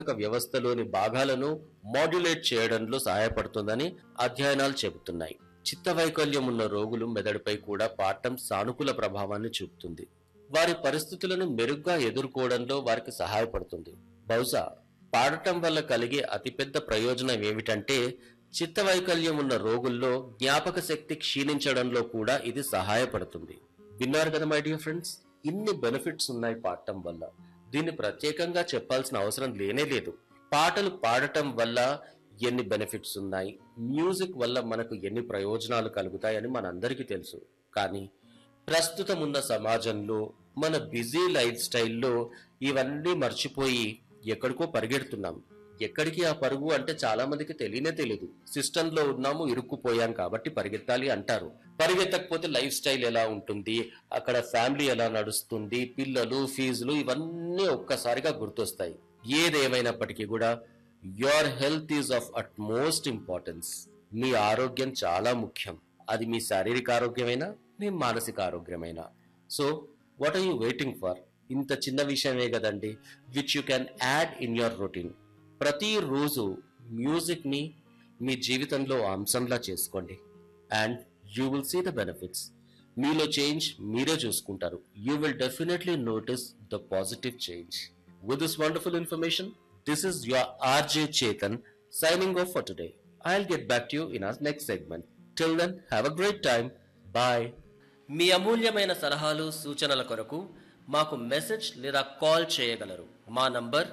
వ్యవస్థలోని భాగాలను మాడ్యులేట్ చేయడంలో సహాయపడుతుందని అధ్యయనాలు చెబుతున్నాయి చిత్త వైకల్యం ఉన్న రోగులు మెదడుపై కూడా పాడటం సానుకూల ప్రభావాన్ని చూపుతుంది వారి పరిస్థితులను మెరుగ్గా ఎదుర్కోవడంలో వారికి సహాయపడుతుంది బహుశా పాడటం వల్ల కలిగే అతిపెద్ద ప్రయోజనం ఏమిటంటే చిత్త వైకల్యం ఉన్న రోగుల్లో జ్ఞాపక శక్తి క్షీణించడంలో కూడా ఇది సహాయపడుతుంది విన్నారు కదా మై డియర్ ఫ్రెండ్స్ ఇన్ని బెనిఫిట్స్ ఉన్నాయి పాడటం వల్ల దీన్ని ప్రత్యేకంగా చెప్పాల్సిన అవసరం లేనే లేదు పాటలు పాడటం వల్ల ఎన్ని బెనిఫిట్స్ ఉన్నాయి మ్యూజిక్ వల్ల మనకు ఎన్ని ప్రయోజనాలు కలుగుతాయని మనందరికీ తెలుసు కానీ ప్రస్తుతం ఉన్న సమాజంలో మన బిజీ లైఫ్ స్టైల్లో ఇవన్నీ మర్చిపోయి ఎక్కడికో పరిగెడుతున్నాం ఎక్కడికి ఆ పరుగు అంటే చాలా మందికి తెలియనే తెలియదు సిస్టమ్ లో ఉన్నాము ఇరుక్కుపోయాం కాబట్టి పరిగెత్తాలి అంటారు పరిగెత్తకపోతే లైఫ్ స్టైల్ ఎలా ఉంటుంది అక్కడ ఫ్యామిలీ ఎలా నడుస్తుంది పిల్లలు ఫీజులు ఇవన్నీ ఒక్కసారిగా గుర్తొస్తాయి ఏదేమైనప్పటికీ కూడా your health is of utmost importance మీ ఆరోగ్యం చాలా ముఖ్యం అది మీ శారీరక ఆరోగ్యమైనా మీ మానసిక ఆరోగ్యమైనా so what are you waiting for ఇంత చిన్న విషయమే కదండి which you can add in your routine ప్రతిరోజు మ్యూజిక్ని మీ జీవితంలో అంశంలా చేసుకోండి and you will see the benefits మీలో చేంజ్ మీరే చూసుకుంటారు you will definitely notice the positive change with this wonderful information this is your RJ Chetan signing off for today I'll get back to you in our next segment till then have a great time bye మీ అమూల్యమైన సలహాలు సూచనల కొరకు మాకు message లేదా call చేయగలరు మా number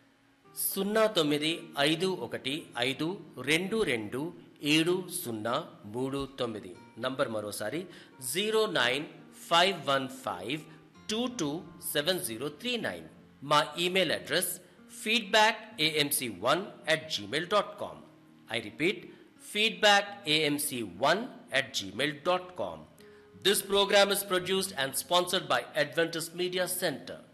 సున్నా తొమ్మిది ఐదు ఒకటి ఐదు రెండు రెండు ఏడు సున్నా మూడు తొమ్మిది నంబర్ మరోసారి zero nine five one five two two seven zero three nine మా email address feedback AMC one at Gmail dot com I repeat feedback amc1 at gmail.com. This program is produced and sponsored by Adventist Media Center.